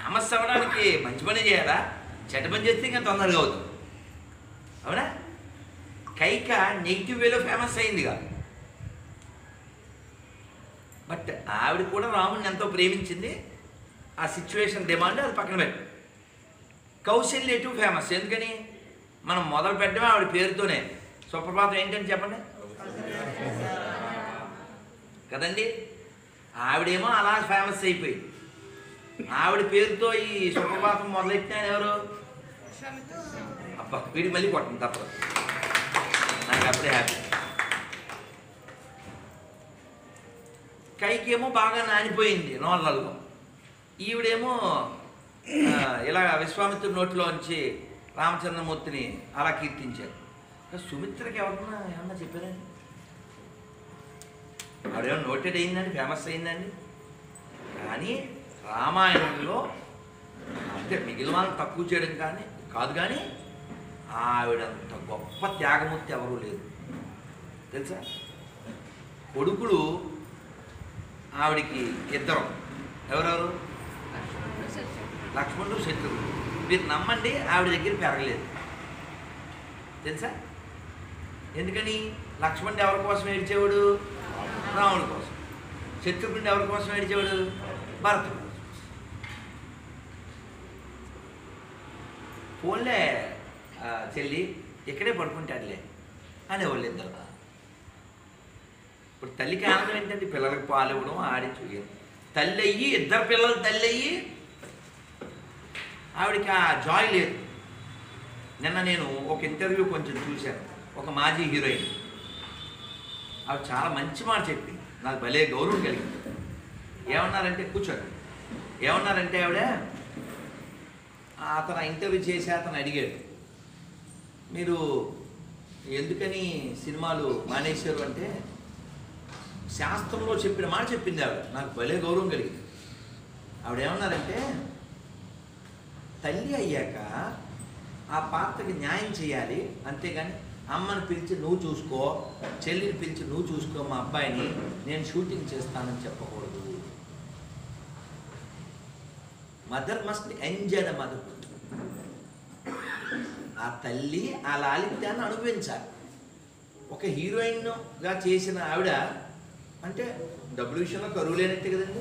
Famous అవ్వడానికి మంచి పని చేయాలా చెడ్డ పని చేస్తే ఇంకా తొందరగా అవుతుంది అవునా కైక నెగిటివ్ వేలో ఫేమస్ అయిందిగా బట్ ఆవిడ కూడా రాముడిని ఎంతో ప్రేమించింది ఆ సిచ్యువేషన్ డిమాండ్ అది పక్కన పెట్టు కౌశల్య ఎటు ఫేమస్ ఎందుకని మనం మొదలు పెట్టడమే ఆవిడ పేరుతోనే సుప్రభాతం ఏంటని చెప్పండి కదండి ఆవిడేమో అలా ఫేమస్ అయిపోయింది ఆవిడ పేరుతో ఈ సుప్రభాతం మొదలెట్టిన ఎవరు అబ్బా వీడికి మళ్ళీ కొట్టండి తప్పదు నాకు అప్పుడే హ్యాపీ కైకేమో బాగా నానిపోయింది నోళ్ళల్లో ఈవిడేమో ఆ, ఇలా విశ్వామిత్రుడి నోటిలోంచి రామచంద్రమూర్తిని అలా కీర్తించారు ఇంకా సుమిత్రకి ఎవరన్నా ఏమన్నా చెప్పారండి ఆవిడేమో నోటెడ్ అయిందండి ఫేమస్ అయిందండి కానీ రామాయణంలో అంటే మిగిలిన వాళ్ళని తక్కువ చేయడం కానీ కాదు కానీ ఆవిడంత గొప్ప త్యాగమూర్తి ఎవరూ లేదు తెలుసా కొడుకులు ఆవిడికి ఇద్దరు ఎవరెవరు లక్ష్మణుడు శత్రువుడు మీరు నమ్మండి ఆవిడ దగ్గర పెరగలేదు తెలుసా ఎందుకని లక్ష్మణుడు ఎవరి కోసం ఏడ్చేవాడు రాముడి కోసం శత్రుఘ్నుడు ఎవరి కోసం ఏడ్చేవాడు భరతుడు కోసం ఫోన్లే ఆ, చెల్లి ఇక్కడే పడుకుంటాడులే అనేవాళ్ళు ఇద్దరు ఇప్పుడు తల్లికి ఆనందం ఏంటంటే పిల్లలకు పాలు ఇవ్వడం ఆడించు తల్లి అయ్యి ఇద్దరు పిల్లలు తల్లి అయ్యి ఆవిడకి ఆ జాయ్ లేదు నిన్న నేను ఒక ఇంటర్వ్యూ కొంచెం చూశాను ఒక మాజీ హీరోయిన్ ఆవిడ చాలా మంచి మాట చెప్పింది నాకు భలే గౌరవం కలిగింది ఏమన్నారంటే కూర్చోండి ఏమన్నారంటే ఆవిడ అతను ఇంటర్వ్యూ చేసి అతను అడిగాడు మీరు ఎందుకని సినిమాలు మానేశారు అంటే శాస్త్రంలో చెప్పిన మాట చెప్పింది ఆవిడ నాకు భలే గౌరవం కలిగింది ఆవిడ ఏమన్నారంటే తల్లి అయ్యాక ఆ పాత్రకి న్యాయం చేయాలి అంతేగాని అమ్మని పిలిచి నువ్వు చూసుకో చెల్లిని పిలిచి నువ్వు చూసుకో మా అబ్బాయిని నేను షూటింగ్ చేస్తానని చెప్పకూడదు mother must enjoy the mother ఆ తల్లి ఆ లాలిత్యాన్ని అనుభవించాలి ఒక హీరోయిన్గా చేసిన ఆవిడ అంటే డబ్బుల విషయంలో కరువు లేనట్టే కదండి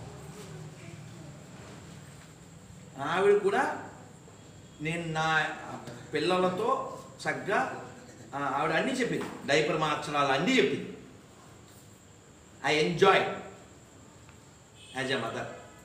ఆవిడ కూడా నేను నా పిల్లలతో చక్కగా ఆ, ఆవిడ అన్నీ చెప్పింది డైపర్ మార్చడాలు అన్నీ చెప్పింది I enjoy as a mother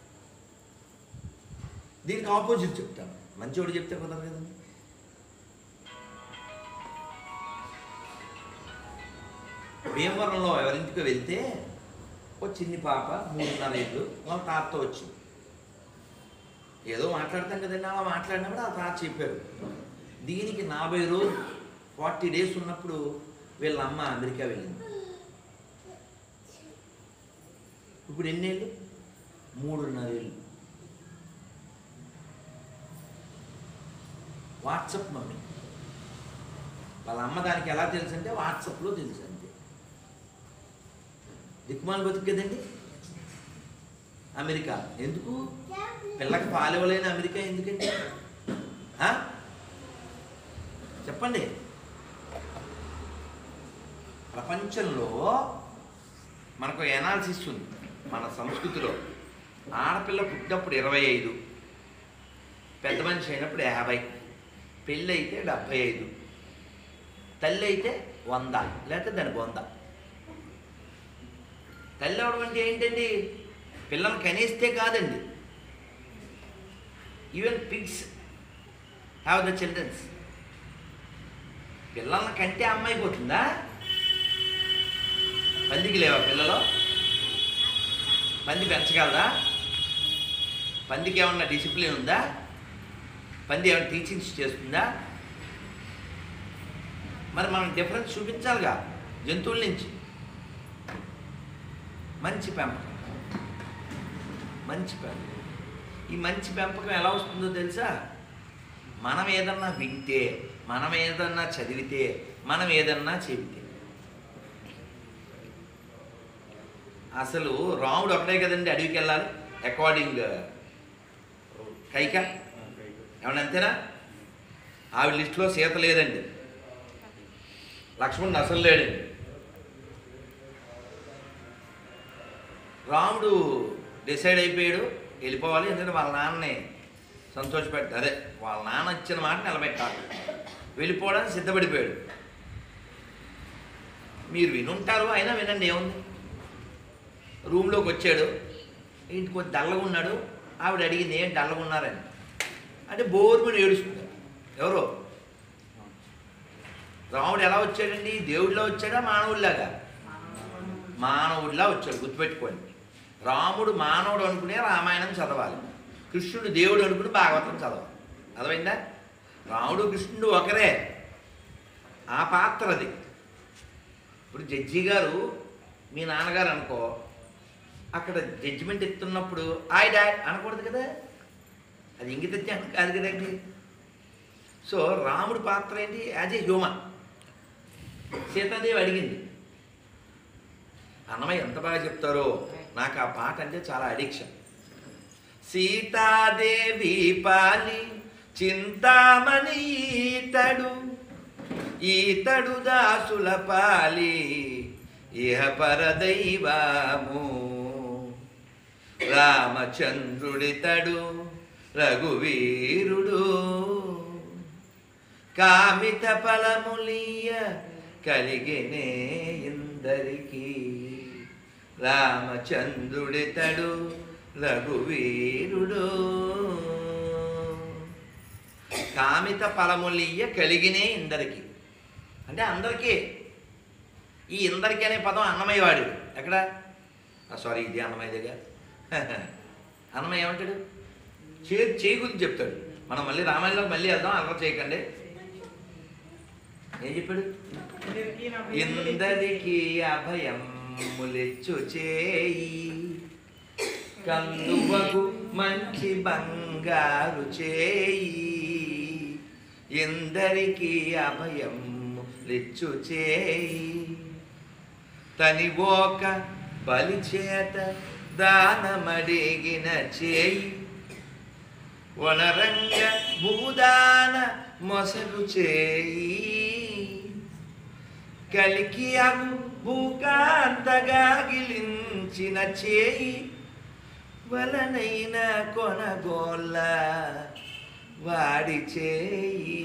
దీనికి ఆపోజిట్ చెప్తాను మంచివాడు చెప్తే కుదరదు కదండి భీమవరంలో ఎవరింటికి వెళ్తే ఓ చిన్ని పాప మూడున్నర ఏళ్ళు వాళ్ళ తాతతో వచ్చింది ఏదో మాట్లాడతాం కదండి అలా మాట్లాడినప్పుడు ఆ తాత చెప్పారు దీనికి నలభై రోజు ఫార్టీ డేస్ ఉన్నప్పుడు వీళ్ళ అమ్మ అమెరికా వెళ్ళింది ఇప్పుడు ఎన్నేళ్ళు మూడున్నర ఏళ్ళు వాట్సప్ మమ్మీ వాళ్ళ అమ్మ దానికి ఎలా తెలుసు అంటే వాట్సాప్లో తెలుసు అంతే దిక్కుమాల బతుకు కదండి అమెరికా ఎందుకు పిల్లకి పాలివ్వలేని అమెరికా ఎందుకండి ఆ? చెప్పండి ప్రపంచంలో మనకు ఎనాలిసిస్ ఉంది మన సంస్కృతిలో ఆడపిల్ల పుట్టినప్పుడు ఇరవై ఐదు పెద్ద మనిషి అయినప్పుడు యాభై పెళ్ళి అయితే డెబ్భై ఐదు తల్లి అయితే వంద లేకపోతే దానికి వంద తల్లి అవడం అంటే ఏంటండి పిల్లల్ని కనేస్తే కాదండి even pigs have the childrens పిల్లల్ని కంటే అమ్మ అయిపోతుందా పందికి లేవా పిల్లలు పంది పెంచగలదా పందికి ఏమన్నా డిసిప్లిన్ ఉందా పంది ఏమైనా టీచింగ్స్ చేస్తుందా మరి మనం డిఫరెన్స్ చూపించాలిగా జంతువుల నుంచి మంచి పెంపకం మంచి పెంపకం ఈ మంచి పెంపకం ఎలా వస్తుందో తెలుసా మనం ఏదన్నా వింటే మనం ఏదన్నా చదివితే మనం ఏదన్నా చెబితే అసలు రాముడు ఒకటే కదండి అడవికి వెళ్ళాలి అకార్డింగ్ కైక ఏమన్నా అంతేనా ఆవిడ లిస్టులో సీత లేదండి లక్ష్మణుడు అసలు లేడండి రాముడు డిసైడ్ అయిపోయాడు వెళ్ళిపోవాలి ఎందుకంటే వాళ్ళ నాన్నని సంతోషపెట్ట అదే వాళ్ళ నాన్న ఇచ్చిన మాట నిలబెట్టాలి వెళ్ళిపోవడానికి సిద్ధపడిపోయాడు మీరు వినుంటారు అయినా వినండి ఏముంది రూమ్లోకి వచ్చాడు ఇంటికి కొంచెం డల్లగా ఉన్నాడు ఆవిడ అడిగింది ఏం డల్లగా ఉన్నారని అంటే బోర్మని ఏడుస్తుంది ఎవరో రాముడు ఎలా వచ్చాడండి దేవుడిలో వచ్చాడా మానవుడిలాగా మానవుడిలా వచ్చాడు గుర్తుపెట్టుకోండి రాముడు మానవుడు అనుకునే రామాయణం చదవాలి కృష్ణుడు దేవుడు అనుకుని భాగవతం చదవాలి అర్థమైందా రాముడు కృష్ణుడు ఒకరే ఆ పాత్ర అది ఇప్పుడు జడ్జి గారు మీ నాన్నగారు అనుకో అక్కడ జడ్జిమెంట్ ఇస్తున్నప్పుడు ఆయ డాడ్ అనకూడదు కదా అది ఇంగిత జ్ఞానం కాదు కదండి సో రాముడి పాత్ర ఏంటి యాజ్ ఏ హ్యూమన్ సీతాదేవి అడిగింది అన్నమయ్య ఎంత బాగా చెప్తారో నాకు ఆ పాట అంటే చాలా అడిక్షన్ సీతాదేవి పాలి చింతామణి ఈతడు ఈతడు దాసుల పాలి ఇహ పరదైవము రామచంద్రుడితడు రఘువీరుడు కామిత ఫలములియ కలిగినే ఇందరికి రామచంద్రుడితడు రఘువీరుడు కామిత ఫలములియ కలిగినే ఇందరికి అంటే అందరికీ ఈ ఇందరికి అనే పదం అన్నమయ్య వాడు ఎక్కడ సారీ ఇది అన్నమయ్య దగ్గర అన్నమయ్య ఏమంటాడు చే చేయి గురించి చెప్తాడు మనం మళ్ళీ రామాయణంలో మళ్ళీ వెళ్దాం అల్లరి చేయకండి ఏం చెప్పాడు ఇందరికి అభయం ములెచ్చు చేయి కందువకు మంచి బంగారు చేయి ఎందరికి అభయం లిచ్చు చేయి తనివోక బలిచేత దానమడిగిన చేయి వనరంగ భూదాన మొసలు చేయి కలికి అగు భూకాంతగా గిలించిన చేయి వలనైన కొనగోళ్ళ వాడి చేయి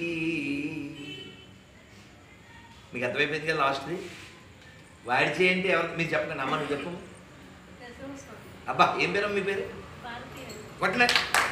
మీకు అర్థమైపోయింది కదా లాస్ట్ది వాడి చేయి అంటే ఎవరు మీరు చెప్పకండి అమ్మ నువ్వు చెప్పు అబ్బా ఏం పేరు మీ పేరు కొట్టలే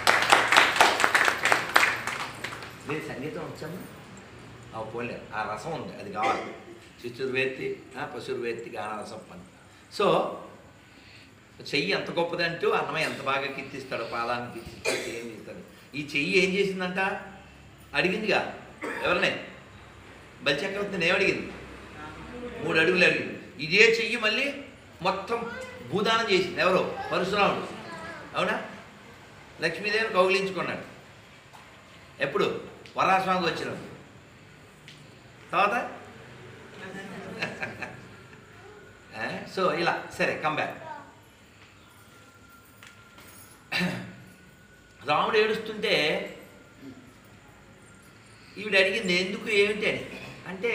మీరు సంగీతం వచ్చాము ఆ పోలే ఆ రసం ఉంది అది కావాలి శిశుర్వేత్తి పశుర్వేత్తి గానరసం పని సో చెయ్యి ఎంత గొప్పదంటూ అన్నమయ్య ఎంత బాగా కీర్తిస్తాడు పాదాన్ని కీర్తిస్తాడు చెయ్యి తీస్తాడు ఈ చెయ్యి ఏం చేసిందంట అడిగిందిగా ఎవరినే బలిచక్రవర్తిని ఏమడిగింది మూడు అడుగులు అడిగింది ఇదే చెయ్యి మళ్ళీ మొత్తం భూదానం చేసింది ఎవరో పరశురాముడు అవునా లక్ష్మీదేవిని కౌగిలించుకున్నాడు ఎప్పుడు వరాస్వామికి వచ్చినప్పుడు తర్వాత ఆ, సో ఇలా సరే కమ్ బ్యాక్ రాముడు ఏడుస్తుంటే ఈవిడ అడిగింది ఎందుకు ఏమిటి అని అంటే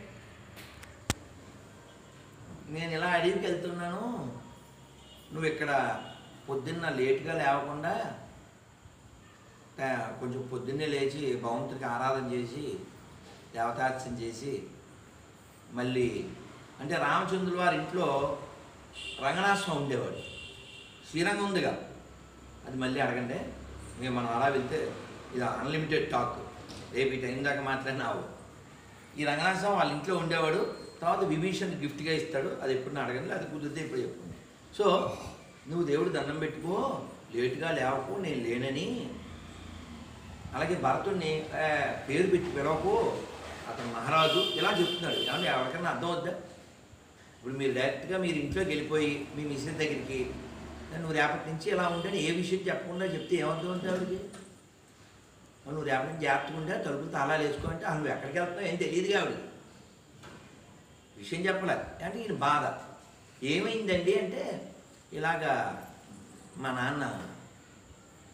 నేను ఇలా అడవికి వెళ్తున్నాను నువ్వు ఇక్కడ పొద్దున్న లేట్గా లేవకుండా ఆ, కొంచెం పొద్దున్నే లేచి భగవంతుడికి ఆరాధన చేసి దేవతార్చన చేసి మళ్ళీ అంటే రామచంద్రుల వారి ఇంట్లో రంగనాథస్వామి ఉండేవాడు శ్రీరంగం ఉందిగా అది మళ్ళీ అడగండి మేము మనం అలా వెళ్తే ఇది అన్లిమిటెడ్ టాక్ రేపు ఈ టైం దాకా మాట్లాడినావు ఈ రంగనాథస్వామి వాళ్ళ ఇంట్లో ఉండేవాడు తర్వాత విభీషణ్ గిఫ్ట్గా ఇస్తాడు అది ఎప్పుడు అడగండి అది కుదిరితే ఇప్పుడు చెప్పండి సో నువ్వు దేవుడు దండం పెట్టుకో లేటుగా లేవకు నేను లేనని అలాగే భరతుడిని "ఆ, పేరు పెట్టి పిలవకు అతను మహారాజు ఇలా చెప్తున్నాడు ఏమంటే ఎవరికైనా అర్థం అవుద్దా ఇప్పుడు మీరు డైరెక్ట్గా మీరు ఇంట్లోకి వెళ్ళిపోయి మీ మిషన్ దగ్గరికి నువ్వు రేపటి నుంచి ఇలా ఉంటేనే ఏ విషయం చెప్పకుండా చెప్తే ఏమర్థం ఉంటుంది ఆవిడకి మరి నువ్వు రేపటి నుంచి జాగ్రత్తగా ఉంటే తలుపులు తాళాలు వేసుకో అంటే "ఆ, నువ్వు ఎక్కడికి వెళ్తావు ఏం తెలియదుగా ఆవిడకి విషయం చెప్పలే అంటే ఈయన బాధ ఏమైందండి అంటే ఇలాగా మా నాన్న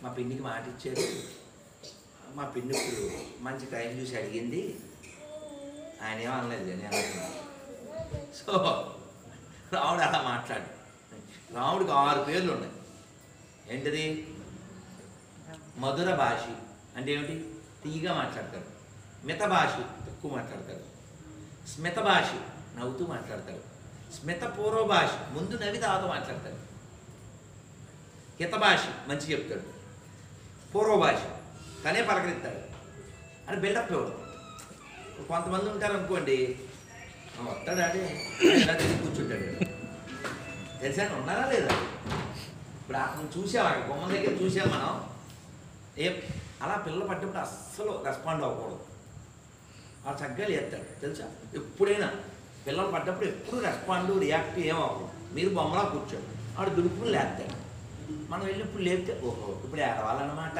మా పిన్నికి మాట ఇచ్చారు మా పిన్ని ఇప్పుడు మంచి టైం చూసి అడిగింది ఆయన ఏమో అనలేదు నేను అనుకున్నాను సో రాముడు అలా మాట్లాడు రాముడికి ఆరు పేర్లు ఉన్నాయి ఏంటిది మధుర భాషి అంటే ఏమిటి తీయగా మాట్లాడతాడు మిత భాషి తక్కువ మాట్లాడతాడు స్మిత భాషి నవ్వుతూ మాట్లాడతాడు స్మిత పూర్వ భాష ముందు నవ్వి తర్వాత మాట్లాడతాడు హిత భాష మంచి చెప్తాడు పూర్వ భాష తనే పలకరిస్తాడు అని బిల్డప్ ఇవ్వడు కొంతమంది ఉంటారు అనుకోండి "ఆ, వస్తాడాడే ఇలా తిరిగి కూర్చుంటాడు తెలిసా ఉన్నారా లేదా ఇప్పుడు అతను చూసాం అక్కడ బొమ్మ దగ్గర చూసాం మనం ఏ అలా పిల్లలు పడ్డప్పుడు అస్సలు రెస్పాండ్ అవ్వకూడదు ఆ చక్కగా లేస్తాడు తెలుసా ఎప్పుడైనా పిల్లలు పడ్డప్పుడు ఎప్పుడు రెస్పాండ్ రియాక్ట్ ఏం అవ్వదు మీరు బొమ్మలా కూర్చోండి ఆడు దుడుకుని లేస్తాడు మనం వెళ్ళి ఇప్పుడు లేపితే ఓహో ఇప్పుడు ఏడవాలన్నమాట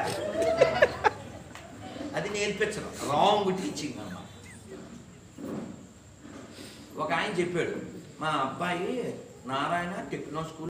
అది నేర్పించడం రాంగ్ టీచింగ్ అన్నమాట ఒక ఆయన చెప్పాడు మా అబ్బాయి నారాయణ టెక్నో స్కూల్